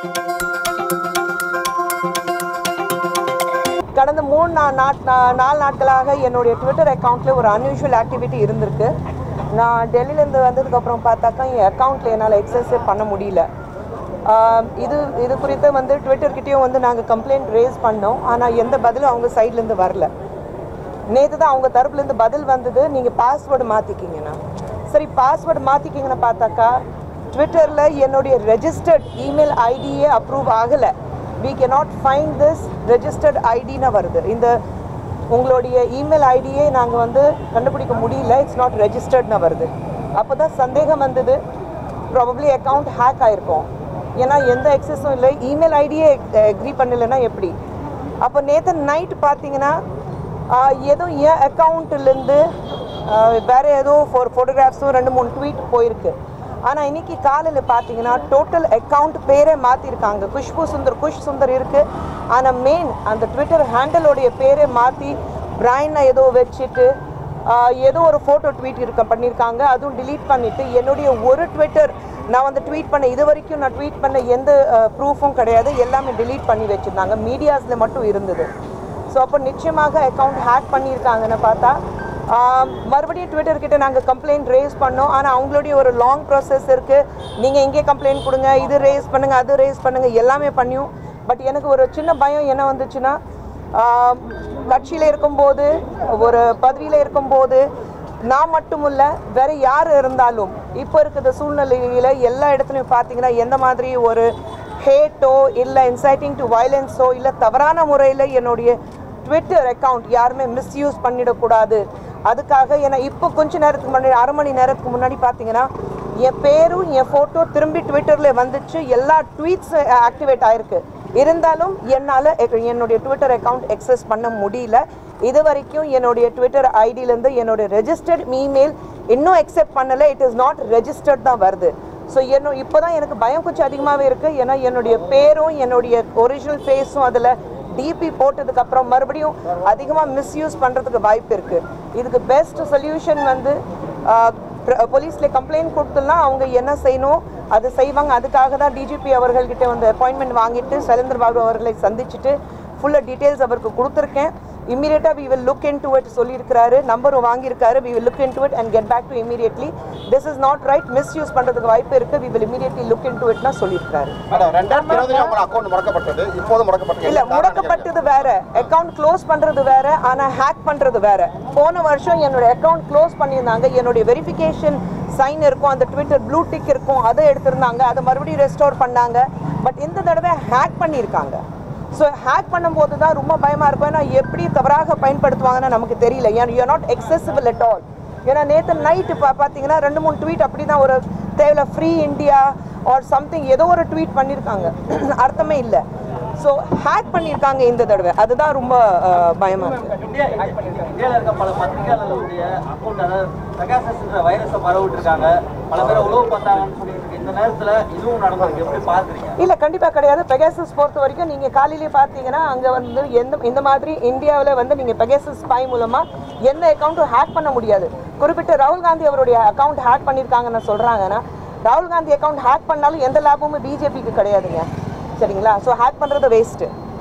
கடந்த மூணு நா நாட் நா- நாலு நாட்களாக என்னுடைய ட்விட்டர் அக்கௌண்ட்டில் ஒரு அன்யூஷுவல் ஆக்டிவிட்டி இருந்திருக்கு நான் டெல்லியிலேருந்து வந்ததுக்கப்புறம் பார்த்தாக்கா என் அக்கௌண்ட்டில் என்னால் எக்ஸஸே பண்ண முடியல ஆஹ் இது இது குறித்து வந்து ட்விட்டர்கிட்டயும் வந்து நாங்கள் கம்ப்ளைண்ட் ரேஸ் பண்ணோம் ஆனால் எந்த பதிலும் அவங்க சைட்லேருந்து வரல நேற்று தான் அவங்க தரப்புலேருந்து பதில் வந்தது நீங்கள் பாஸ்வேர்டு மாற்றிக்கிங்கண்ணா சரி பாஸ்வேர்டு மாற்றிக்கிங்கன்னு பார்த்தாக்கா ட்விட்டரில் என்னுடைய ரெஜிஸ்டர்ட் இமெயில் ஐடியே அப்ரூவ் ஆகலை we cannot find this registered ஐடின்னு வருது இந்த உங்களுடைய இமெயில் ஐடியே நாங்கள் வந்து கண்டுபிடிக்க முடியல இட்ஸ் நாட் ரெஜிஸ்டர்ட்னு வருது அப்போ தான் சந்தேகம் வந்தது ப்ராபப்ளி அக்கௌண்ட் ஹேக் ஆயிருக்கும் ஏன்னா எந்த எக்ஸஸும் இல்லை இமெயில் ஐடியே எக்ரி பண்ணலைன்னா எப்படி அப்போ நேற்று நைட் பார்த்தீங்கன்னா ஆஹ், ஏதோ என் அக்கௌண்ட்லேருந்து வேறு ஏதோ ஃபோர் ஃபோட்டோகிராஃப்ஸும் ரெண்டு மூணு ட்வீட் போயிருக்கு ஆனால் இன்னைக்கு காலையில் பார்த்தீங்கன்னா டோட்டல் அக்கௌண்ட் பேரே மாற்றிருக்காங்க குஷ்பு சுந்தர் குஷ் சுந்தர் இருக்குது ஆனால் மெயின் அந்த ட்விட்டர் ஹேண்டலோடைய பேரே மாற்றி பிரைனை ஏதோ வச்சுட்டு ஆஹ், ஏதோ ஒரு ஃபோட்டோ ட்வீட் இருக்க பண்ணியிருக்காங்க அதுவும் delete பண்ணிவிட்டு என்னுடைய ஒரு ட்விட்டர் நான் வந்து ட்வீட் பண்ண இது வரைக்கும் நான் ட்வீட் பண்ண எந்த ப்ரூஃபும் கிடையாது எல்லாமே delete பண்ணி வச்சுருந்தாங்க மீடியாஸில் மட்டும் இருந்தது ஸோ அப்போ நிச்சயமாக அக்கௌண்ட் ஹேக் பண்ணியிருக்காங்கன்னு பார்த்தா ஆம், மறுபடியும் ட்விட்டர் கிட்ட நாங்கள் கம்ப்ளைண்ட் ரேஸ் பண்ணோம் ஆனால் அவங்களுடைய ஒரு லாங் ப்ராசஸ் இருக்குது நீங்கள் இங்கே கம்ப்ளைண்ட் கொடுங்க இது ரேஸ் பண்ணுங்கள் அது ரேஸ் பண்ணுங்கள் எல்லாமே பண்ணியும் பட் எனக்கு ஒரு சின்ன பயம் என்ன வந்துச்சுன்னா கட்சியில் இருக்கும்போது ஒரு பதவியில் இருக்கும்போது நான் மட்டும் இல்ல வேற யார் இருந்தாலும் இப்போ இருக்கிற சூழ்நிலையில எல்லா இடத்துலையும் பார்த்தீங்கன்னா எந்த மாதிரி ஒரு ஹேட்டோ இல்லை இன்சைட்டிங் டு வயலன்ஸோ இல்லை தவறான முறையில் என்னுடைய ட்விட்டர் அக்கவுண்ட் யாருமே மிஸ்யூஸ் பண்ணிடக்கூடாது அதுக்காக ஏன்னா இப்போ கொஞ்ச நேரத்துக்கு முன்னாடி அரை மணி நேரத்துக்கு முன்னாடி பார்த்தீங்கன்னா என் பேரும் என் ஃபோட்டோ திரும்பி ட்விட்டரில் வந்துச்சு எல்லா ட்வீட்ஸ் ஆக்டிவேட் ஆயிருக்கு இருந்தாலும் என்னால் என்னுடைய ட்விட்டர் அக்கவுண்ட் எக்ஸஸ் பண்ண முடியல இது வரைக்கும் என்னுடைய ட்விட்டர் ஐடியிலேருந்து என்னுடைய ரெஜிஸ்டர்ட் இமெயில் இன்னும் அக்செப்ட் பண்ணலை இட் இஸ் நாட் ரெஜிஸ்டர்ட் தான் வருது ஸோ என்ன இப்போ தான் எனக்கு பயம் கொஞ்சம் அதிகமாகவே இருக்குது ஏன்னா என்னுடைய பேரும் என்னுடைய ஒரிஜினல் ஃபேஸும் அதில் டிபி போட்டதுக்கு அப்புறம் மறுபடியும் அதிகமாக மிஸ்யூஸ் பண்ணுறதுக்கு வாய்ப்பு இருக்குது இதுக்கு பெஸ்ட் சொல்யூஷன் வந்து போலீஸில் கம்ப்ளைண்ட் கொடுத்துலாம் அவங்க என்ன செய்யணும் அது செய்வாங்க அதுக்காக தான் டிஜிபி அவர்கள்கிட்ட வந்து அப்பாயின்மெண்ட் வாங்கிட்டு சைலேந்திர பாபு அவர்களை சந்திச்சுட்டு ஃபுல்லாக டீட்டெயில்ஸ் அவருக்கு கொடுத்துருக்கேன் இம்மீடியட்டாக we will look into it சொல்லியிருக்கிறாரு நம்பரும் வாங்கியிருக்காரு we will look into it and get back to immediately this is not right misuse பண்ணுறதுக்கு வாய்ப்பு இருக்குது we will immediately look into இட்னா சொல்லியிருக்காரு மேடம் ரெண்டாயிரத்தி இருபதுல உங்க அக்கௌண்ட் முடக்கப்பட்டது இப்போது முடக்கப்பட்டது இல்ல முடக்கப்பட்டது வேற அக்கவுண்ட் க்ளோஸ் பண்றது வேற ஆனா ஹேக் பண்றது வேற போன வருஷம் என்னோட அக்கவுண்ட் க்ளோஸ் பண்ணியிருந்தாங்க என்னுடைய வெரிஃபிகேஷன் சைன் இருக்கும் அந்த ட்விட்டர் ப்ளூ டிக் இருக்கும் அதை எடுத்திருந்தாங்க அதை மறுபடியும் ரெஸ்டோர் பண்ணாங்க பட் இந்த தடவை ஹேக் பண்ணியிருக்காங்க ஸோ ஹேக் பண்ணும்போது தான் ரொம்ப பயமா இருக்கும் ஏன்னா எப்படி தவறாக பயன்படுத்துவாங்கன்னு நமக்கு தெரியல ஏன்னா you not accessible at all ஏன்னா நேற்று நைட்டு பா பார்த்தீங்கன்னா ரெண்டு மூணு ட்வீட் அப்படி தான் ஒரு தேவையில்ல ஃப்ரீ இந்தியா ஆர் சம்திங் ஏதோ ஒரு ட்வீட் பண்ணியிருக்காங்க அர்த்தமே இல்லை ஸோ ஹேக் பண்ணியிருக்காங்க இந்த தடவை அதுதான் ரொம்ப அஹ், பயமா இருக்கு இந்தியா இந்தியாவில் இருக்க பல பத்திரிகையாளர்களுடைய அக்கௌண்ட் அதாவது பெகாசஸ்ன்ற வைரஸை பரவிட்டு இருக்காங்க பல பேரை உழவு பார்த்தாங்கன்னு சொல்லிட்டு இருக்கு இந்த நேரத்தில் இதுவும் நடந்திருக்கு எப்படி பார்க்குறீங்க இல்லை கண்டிப்பாக கிடையாது பெகாசஸ் பொறுத்த வரைக்கும் நீங்கள் காலையிலே பார்த்தீங்கன்னா அங்கே வந்து எந்த இந்த மாதிரி இந்தியாவில் வந்து நீங்கள் பெகாசஸ் ஸ்பை மூலமாக எந்த அக்கௌண்ட்டும் ஹேக் பண்ண முடியாது குறிப்பிட்ட ராகுல் காந்தி அவருடைய அக்கௌண்ட் ஹேக் பண்ணியிருக்காங்கன்னு சொல்கிறாங்கன்னா ராகுல் காந்தி அக்கௌண்ட் ஹேக் பண்ணாலும் எந்த லாபமும் பிஜேபிக்கு கிடையாதுங்க சரிங்களா ஸோ ஹேக் பண்ணுறது வேஸ்ட்டு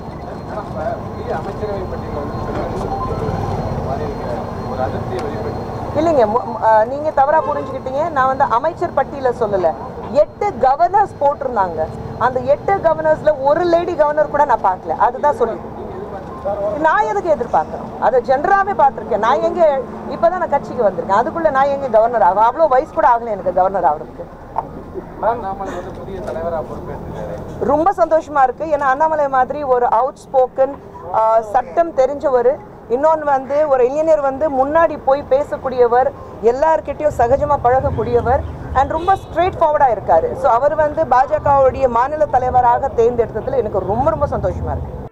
இல்லைங்க மு- மு- அஹ், நீங்க தவறா புரிஞ்சுக்கிட்டீங்க நான் வந்து அமைச்சர் பட்டியல சொல்லல எட்டு கவர்னர்ஸ் போட்டிருந்தாங்க அந்த எட்டு கவர்னர்ஸ்ல ஒரு லேடி கவர்னர் கூட நான் பார்க்கல அதுதான் சொல்லி நான் எதுக்கு எதிர்பார்க்கணும் அதை ஜென்ரலாகவே பார்த்துருக்கேன் நான் எங்க இப்பதான் நான் கட்சிக்கு வந்திருக்கேன் அதுக்குள்ள நான் எங்க கவர்னர் ஆகும் அவ்வளோ வயசு கூட ஆகல எனக்கு கவர்னர் ஆகிறதுக்கு ரொம்ப சந்தோஷமா இருக்கு ஏன்னா அண்ணாமலை மாதிரி ஒரு அவுட் ஸ்போக்கன் சட்டம் தெரிஞ்சவர் இன்னொன்று வந்து ஒரு இளைஞர் வந்து முன்னாடி போய் பேசக்கூடியவர் எல்லார்கிட்டயும் சகஜமா பழகக்கூடியவர் அண்ட் ரொம்ப ஸ்ட்ரெயிட் ஃபார்வர்டாக இருக்காரு ஸோ அவர் வந்து பாஜகவுடைய மாநில தலைவராக தேர்ந்தெடுத்ததுல எனக்கு ரொம்ப ரொம்ப சந்தோஷமா இருக்கு